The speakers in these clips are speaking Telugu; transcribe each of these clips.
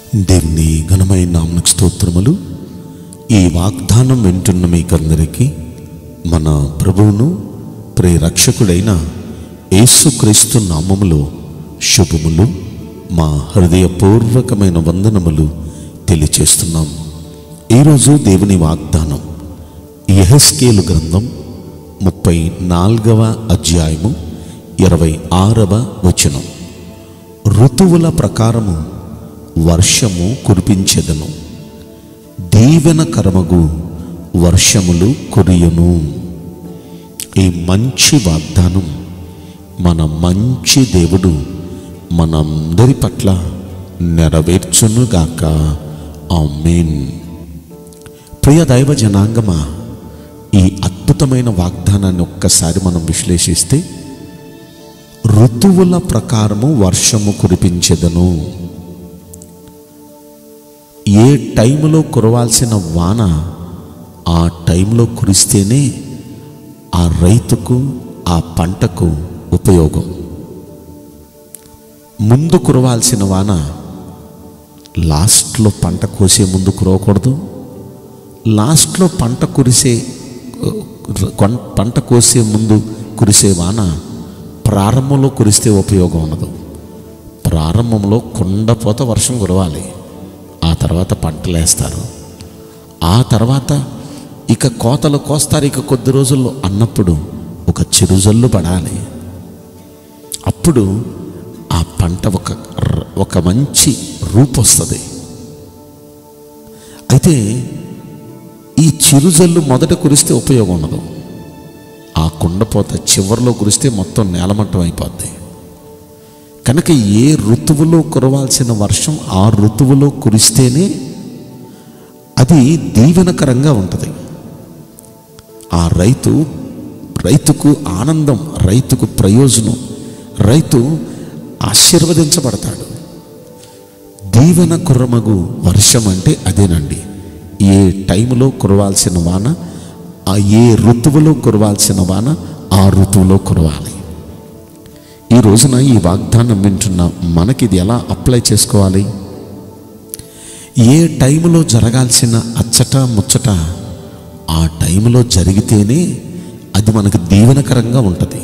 దేవుని ఘనమైన నామకు స్తోత్రములు ఈ వాగ్దానం వింటున్న మీకందరికీ మన ప్రభువును ప్రేరక్షకుడైన యేసుక్రీస్తు నామములో శుభములు మా హృదయపూర్వకమైన వందనములు తెలియచేస్తున్నాం ఈరోజు దేవుని వాగ్దానం యెహెస్కేలు గ్రంథం ముప్పై నాలుగవ అధ్యాయము ఇరవై ఆరవ వచనం ఋతువుల ప్రకారము వర్షము కురిపించెదను దీవెన కరమగు వర్షములు కురియును ఈ మంచి వాగ్దానం మన మంచి దేవుడు మనందరి పట్ల నెరవేర్చునుగాక ఆమేన్ ప్రియ దైవ జనాంగమా ఈ అద్భుతమైన వాగ్దానాన్ని ఒక్కసారి మనం విశ్లేషిస్తే ఋతువుల ప్రకారము వర్షము కురిపించెదను ఏ టైంలో కురవాల్సిన వాన ఆ టైంలో కురిస్తేనే ఆ రైతుకు ఆ పంటకు ఉపయోగం ముందు కురవాల్సిన వాన లాస్ట్లో పంట కోసే ముందు కురవకూడదు లాస్ట్లో పంట కురిసే కొన్- పంట కోసే ముందు కురిసే వాన ప్రారంభంలో కురిస్తే ఉపయోగం ఉండదు ప్రారంభంలో కుండపోత వర్షం కురవాలి ఆ తర్వాత పంటలు వేస్తారు ఆ తర్వాత ఇక కోతలు కోస్తారు ఇక కొద్ది రోజుల్లో అన్నప్పుడు ఒక చిరుజల్లు పడాలి అప్పుడు ఆ పంట ఒక ర- ఒక మంచి రూపు వస్తుంది అయితే ఈ చిరుజల్లు మొదట కురిస్తే ఉపయోగం ఉండదు ఆ కుండపోత చివరిలో కురిస్తే మొత్తం నేలమట్టం అయిపోద్ది కనుక ఏ ఋతువులో కురవాల్సిన వర్షం ఆ ఋతువులో కురిస్తేనే అది దీవెనకరంగా ఉంటుంది ఆ రైతు రైతుకు ఆనందం రైతుకు ప్రయోజనం రైతు ఆశీర్వదించబడతాడు దీవెన కుర్రమగు వర్షం అంటే అదేనండి ఏ టైంలో కురవాల్సిన వాన ఆ ఏ ఋతువులో కురవాల్సిన వాన ఆ ఋతువులో కురవాలి ఈ రోజున ఈ వాగ్దానం వింటున్న మనకి ఇది ఎలా అప్లై చేసుకోవాలి ఏ టైంలో జరగాల్సిన అచ్చట ముచ్చట ఆ టైంలో జరిగితేనే అది మనకు దీవెనకరంగా ఉంటుంది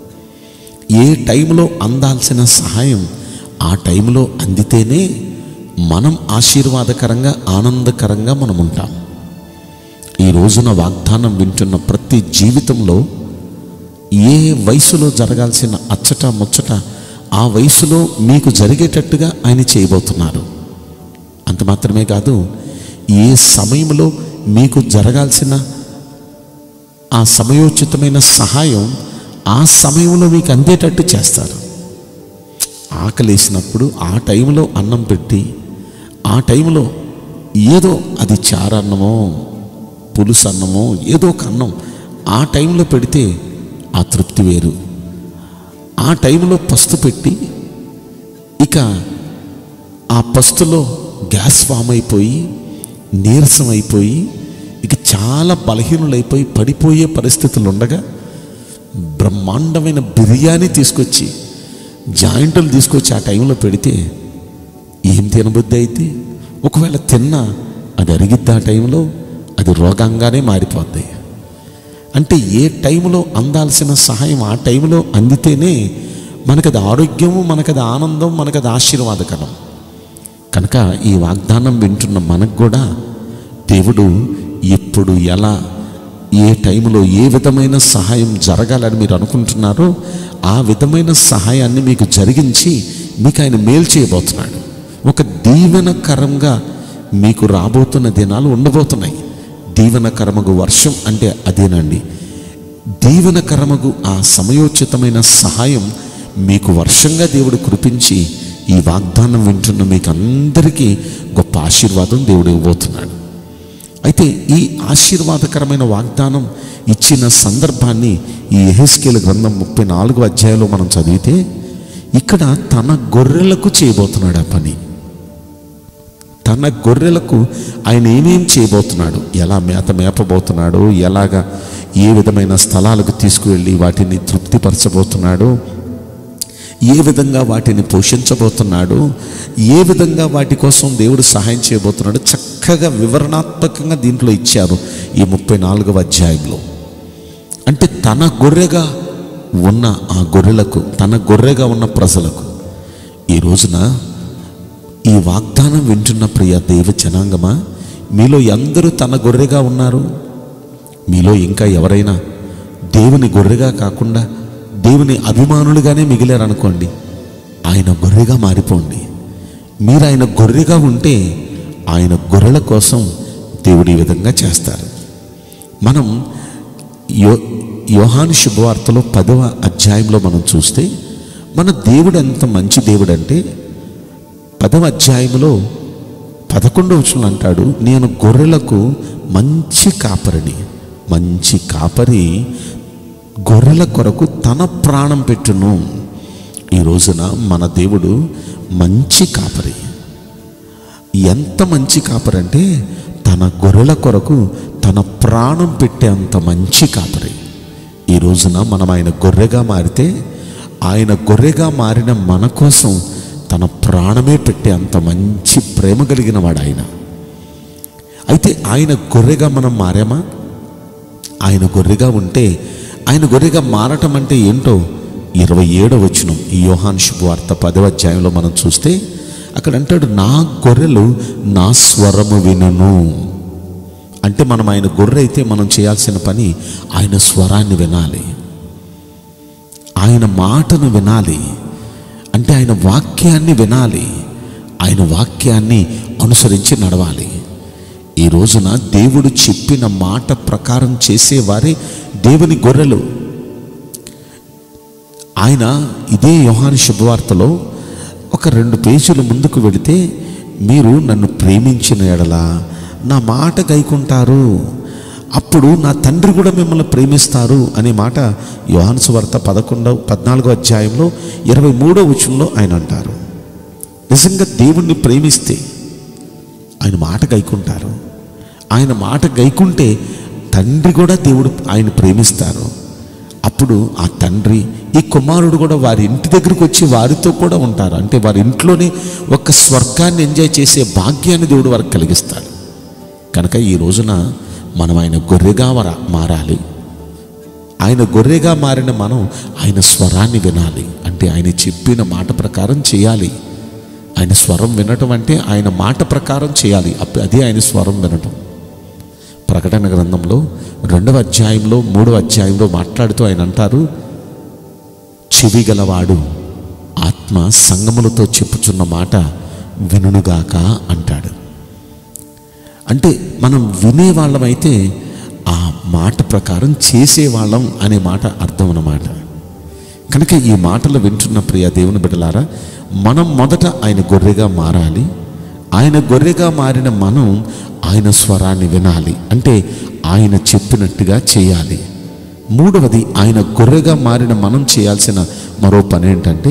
ఏ టైంలో అందాల్సిన సహాయం ఆ టైంలో అందితేనే మనం ఆశీర్వాదకరంగా ఆనందకరంగా మనం ఉంటాం ఈ రోజున వాగ్దానం వింటున్న ప్రతి జీవితంలో ఏ వయసులో జరగాల్సిన అచ్చట ముచ్చట ఆ వయసులో మీకు జరిగేటట్టుగా ఆయన చేయబోతున్నారు అంత మాత్రమే కాదు ఏ సమయంలో మీకు జరగాల్సిన ఆ సమయోచితమైన సహాయం ఆ సమయంలో మీకు అందేటట్టు చేస్తారు ఆకలేసినప్పుడు ఆ టైంలో అన్నం పెట్టి ఆ టైంలో ఏదో అది చారన్నమో పులుసు అన్నమో ఏదో ఒక అన్నం ఆ టైంలో పెడితే ఆ తృప్తి వేరు ఆ టైంలో పస్తు పెట్టి ఇక ఆ పస్తులో గ్యాస్ ఫామ్ అయిపోయి నీరసం అయిపోయి ఇక చాలా బలహీనులైపోయి పడిపోయే పరిస్థితులు ఉండగా బ్రహ్మాండమైన బిర్యానీ తీసుకొచ్చి జాయింట్లు తీసుకొచ్చి ఆ టైంలో పెడితే ఏం తినబుద్ధి అయితే ఒకవేళ తిన్నా అది అరిగిద్ది ఆ టైంలో అది రోగంగానే మారిపోద్ది అంటే ఏ టైంలో అందాల్సిన సహాయం ఆ టైంలో అందితేనే మనకది ఆరోగ్యము మనకది ఆనందం మనకది ఆశీర్వాదకరం కనుక ఈ వాగ్దానం వింటున్న మనకు కూడా దేవుడు ఎప్పుడు ఎలా ఏ టైంలో ఏ విధమైన సహాయం జరగాలని మీరు అనుకుంటున్నారో ఆ విధమైన సహాయాన్ని మీకు జరిగించి మీకు ఆయన మేలు చేయబోతున్నాడు ఒక దీవెనకరంగా మీకు రాబోతున్న దినాలు ఉండబోతున్నాయి దీవెనకరమగు వర్షం అంటే అదేనండి దీవెనకరమగు ఆ సమయోచితమైన సహాయం మీకు వర్షంగా దేవుడు కురిపించి ఈ వాగ్దానం వింటున్న మీకు అందరికీ గొప్ప ఆశీర్వాదం దేవుడు ఇవ్వబోతున్నాడు అయితే ఈ ఆశీర్వాదకరమైన వాగ్దానం ఇచ్చిన సందర్భాన్ని ఈ ఎహెస్కేల గ్రంథం ముప్పై నాలుగు అధ్యాయంలో మనం చదివితే ఇక్కడ తన గొర్రెలకు చేయబోతున్నాడు ఆ పని తన గొర్రెలకు ఆయన ఏమేం చేయబోతున్నాడు ఎలా మేత మేపబోతున్నాడు ఎలాగా ఏ విధమైన స్థలాలకు తీసుకువెళ్ళి వాటిని తృప్తిపరచబోతున్నాడు ఏ విధంగా వాటిని పోషించబోతున్నాడు ఏ విధంగా వాటి కోసం దేవుడు సహాయం చేయబోతున్నాడు చక్కగా వివరణాత్మకంగా దీంట్లో ఇచ్చారు ఈ ముప్పై నాలుగవ అధ్యాయంలో అంటే తన గొర్రెగా ఉన్న ఆ గొర్రెలకు తన గొర్రెగా ఉన్న ప్రజలకు ఈ రోజున ఈ వాగ్దానం వింటున్న ప్రియ దైవ జనాంగమా మీలో ఎందరూ తన గొర్రెగా ఉన్నారు మీలో ఇంకా ఎవరైనా దేవుని గొర్రెగా కాకుండా దేవుని అభిమానులుగానే మిగిలారనుకోండి ఆయన గొర్రెగా మారిపోండి మీరు ఆయన గొర్రెగా ఉంటే ఆయన గొర్రెల కోసం దేవుడు ఈ విధంగా చేస్తారు మనం యో యోహాను శుభవార్తలో పదవ అధ్యాయంలో మనం చూస్తే మన దేవుడు ఎంత మంచి దేవుడు అంటే పదవ అధ్యాయంలో పదకొండవ వచనం అంటాడు నేను గొర్రెలకు మంచి కాపరిని మంచి కాపరి గొర్రెల కొరకు తన ప్రాణం పెట్టును ఈ రోజున మన దేవుడు మంచి కాపరి ఎంత మంచి కాపరి అంటే తన గొర్రెల కొరకు తన ప్రాణం పెట్టేంత మంచి కాపరి ఈ రోజున మనం ఆయన గొర్రెగా మారితే ఆయన గొర్రెగా మారిన మన కోసం తన ప్రాణమే పెట్టే అంత మంచి ప్రేమ కలిగిన వాడు ఆయన అయితే ఆయన గొర్రెగా మనం మారామా ఆయన గొర్రెగా ఉంటే ఆయన గొర్రెగా మారటం అంటే ఏంటో ఇరవై ఏడవ వచనం ఈ యోహాన్ శుభవార్త పదవ అధ్యాయంలో మనం చూస్తే అక్కడ అంటాడు నా గొర్రెలు నా స్వరము వినును అంటే మనం ఆయన గొర్రె అయితే మనం చేయాల్సిన పని ఆయన స్వరాన్ని వినాలి ఆయన మాటను వినాలి అంటే ఆయన వాక్యాన్ని వినాలి ఆయన వాక్యాన్ని అనుసరించి నడవాలి ఈ రోజున దేవుడు చెప్పిన మాట ప్రకారం చేసేవారే దేవుని గొర్రెలు ఆయన ఇదే యోహాను శుభవార్తలో ఒక రెండు పేజీలు ముందుకు వెళితే మీరు నన్ను ప్రేమించిన ఎడలా నా మాట గైకుంటారు అప్పుడు నా తండ్రి కూడా మిమ్మల్ని ప్రేమిస్తారు అనే మాట యోహాను సువార్త పదకొండవ పద్నాలుగో అధ్యాయంలో ఇరవై మూడో వచనంలో ఆయన అంటారు నిజంగా దేవుణ్ణి ప్రేమిస్తే ఆయన మాట గైకుంటారు ఆయన మాట గైకుంటే తండ్రి కూడా దేవుడు ఆయన ప్రేమిస్తారు అప్పుడు ఆ తండ్రి ఈ కుమారుడు కూడా వారి ఇంటి దగ్గరికి వచ్చి వారితో కూడా ఉంటారు అంటే వారి ఇంట్లోనే ఒక స్వర్గాన్ని ఎంజాయ్ చేసే భాగ్యాన్ని దేవుడు వారికి కలిగిస్తాడు కనుక ఈ రోజున మనం ఆయన గొర్రెగా వర- మారాలి ఆయన గొర్రెగా మారిన మనం ఆయన స్వరాన్ని వినాలి అంటే ఆయన చెప్పిన మాట ప్రకారం చేయాలి ఆయన స్వరం వినటం అంటే ఆయన మాట ప్రకారం చేయాలి అప్పుడు అదే ఆయన స్వరం వినటం ప్రకటన గ్రంథంలో రెండవ అధ్యాయంలో మూడవ అధ్యాయంలో మాట్లాడుతూ ఆయన అంటారు చెవి గలవాడు ఆత్మ సంగములతో చెప్పుచున్న మాట వినుగాక అంటాడు అంటే మనం వినేవాళ్ళమైతే ఆ మాట ప్రకారం చేసేవాళ్ళం అనే మాట అర్థం అన్నమాట కనుక ఈ మాటలు వింటున్న ప్రియ దేవుని బిడ్డలారా మనం మొదట ఆయన గొర్రెగా మారాలి ఆయన గొర్రెగా మారిన మనం ఆయన స్వరాన్ని వినాలి అంటే ఆయన చెప్పినట్టుగా చేయాలి మూడవది ఆయన గొర్రెగా మారిన మనం చేయాల్సిన మరో పని ఏంటంటే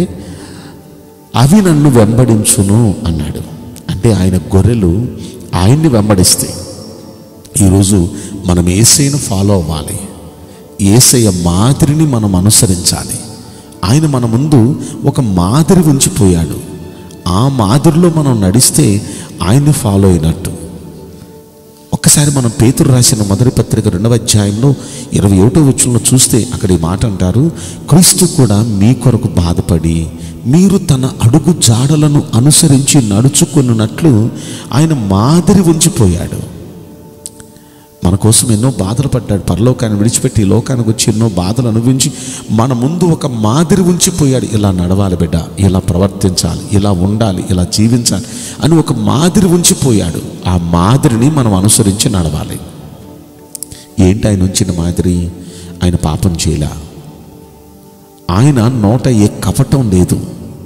అవి నన్ను వెంబడించును అన్నాడు అంటే ఆయన గొర్రెలు ఆయన్ని వెంబడిస్తాయి ఈరోజు మనం ఏసైను ఫాలో అవ్వాలి ఏసయ్య మాదిరిని మనం అనుసరించాలి ఆయన మన ముందు ఒక మాదిరి ఉంచిపోయాడు ఆ మాదిరిలో మనం నడిస్తే ఆయన్ని ఫాలో అయినట్టు ఒక్కసారి మనం పేతురు రాసిన మొదటి పత్రిక రెండవ అధ్యాయంలో ఇరవై ఒకటో వచ్చంలో చూస్తే అక్కడ ఈ మాట అంటారు క్రీస్తు కూడా మీ కొరకు బాధపడి మీరు తన అడుగు జాడలను అనుసరించి నడుచుకున్నట్లు ఆయన మాదిరి ఉంచిపోయాడు మన కోసం ఎన్నో బాధలు పడ్డాడు పరలోకాన్ని విడిచిపెట్టి ఈ లోకానికి వచ్చి ఎన్నో బాధలు అనుభవించి మన ముందు ఒక మాదిరి ఉంచిపోయాడు ఇలా నడవాలి బిడ్డ ఇలా ప్రవర్తించాలి ఇలా ఉండాలి ఇలా జీవించాలి అని ఒక మాదిరి ఉంచిపోయాడు ఆ మాదిరిని మనం అనుసరించి నడవాలి ఏంటి ఆయన ఉంచిన మాదిరి ఆయన పాపం చేయలే ఆయన నోట ఏ కపటం లేదు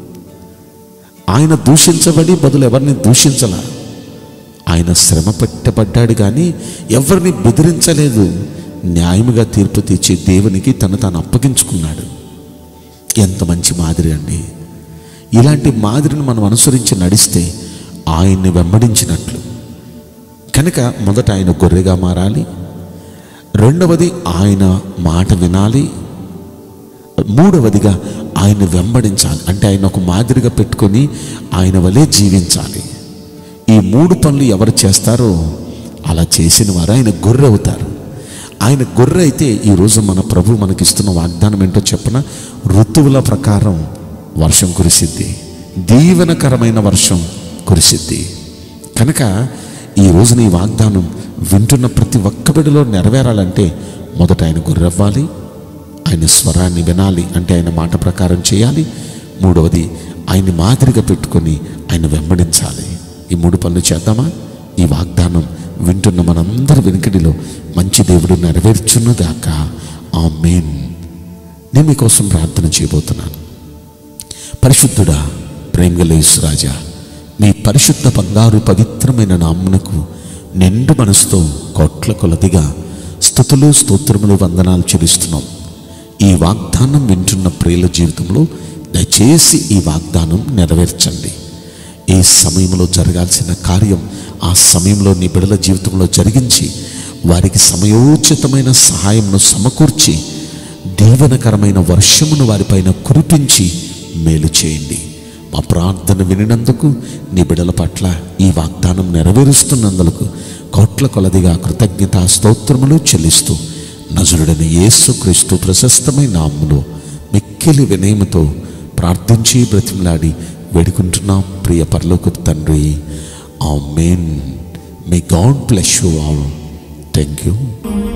ఆయన దూషించబడి బదులు ఎవరిని దూషించలా ఆయన శ్రమ పెట్టబడ్డాడు కానీ ఎవరిని బెదిరించలేదు న్యాయముగా తీర్పు తీర్చే దేవునికి తను తాను అప్పగించుకున్నాడు ఎంత మంచి మాదిరి అండి ఇలాంటి మాదిరిని మనం అనుసరించి నడిస్తే ఆయన్ని వెంబడించినట్లు కనుక మొదట ఆయన గొర్రెగా మారాలి రెండవది ఆయన మాట వినాలి మూడవదిగా ఆయన వెంబడించాలి అంటే ఆయన ఒక మాదిరిగా పెట్టుకొని ఆయన వలె జీవించాలి ఈ మూడు పనులు ఎవరు చేస్తారో అలా చేసిన వారు ఆయన గొర్రె అవుతారు ఆయన గొర్రె అయితే ఈరోజు మన ప్రభు మనకిస్తున్న వాగ్దానం ఏంటో చెప్పన ఋతువుల ప్రకారం వర్షం కురిసిద్ది దీవెనకరమైన వర్షం కురిసిద్ది కనుక ఈ రోజున ఈ వాగ్దానం వింటున్న ప్రతి ఒక్క బిడ్డలో నెరవేరాలంటే మొదట ఆయన గొర్రెవ్వాలి ఆయన స్వరాన్ని వినాలి అంటే ఆయన మాట ప్రకారం చేయాలి మూడవది ఆయన్ని మాదిరిగా పెట్టుకొని ఆయన వెంబడించాలి ఈ మూడు పనులు చేద్దామా ఈ వాగ్దానం వింటున్న మనందరి వెనుకడిలో మంచి దేవుడు నెరవేర్చున్నదాక ఆ మెయిన్ నేను మీకోసం ప్రార్థన చేయబోతున్నాను పరిశుద్ధుడా ప్రేమగల రాజా మీ పరిశుద్ధ బంగారు పవిత్రమైన నామ్మునకు నిండు మనసుతో కోట్ల కొలదిగా స్థుతులు స్తోత్రములు వందనాలు చెల్లిస్తున్నాం ఈ వాగ్దానం వింటున్న ప్రియుల జీవితంలో దయచేసి ఈ వాగ్దానం నెరవేర్చండి ఏ సమయంలో జరగాల్సిన కార్యం ఆ సమయంలో నీ బిడల జీవితంలో జరిగించి వారికి సమయోచితమైన సహాయంను సమకూర్చి దీవెనకరమైన వర్షమును వారిపైన కురిపించి మేలు చేయండి మా ప్రార్థన వినినందుకు నీ బిడల పట్ల ఈ వాగ్దానం నెరవేరుస్తున్నందుకు కోట్ల కొలదిగా కృతజ్ఞత స్తోత్రములు చెల్లిస్తూ నజరుడని యేసుక్రీస్తు ప్రశస్తమైన నామ్ములో మిక్కిలి వినయముతో ప్రార్థించి బ్రతిమలాడి వేడుకుంటున్నాం ప్రియ పరలోక తండ్రి ఆ మెయిన్ may God bless you all thank you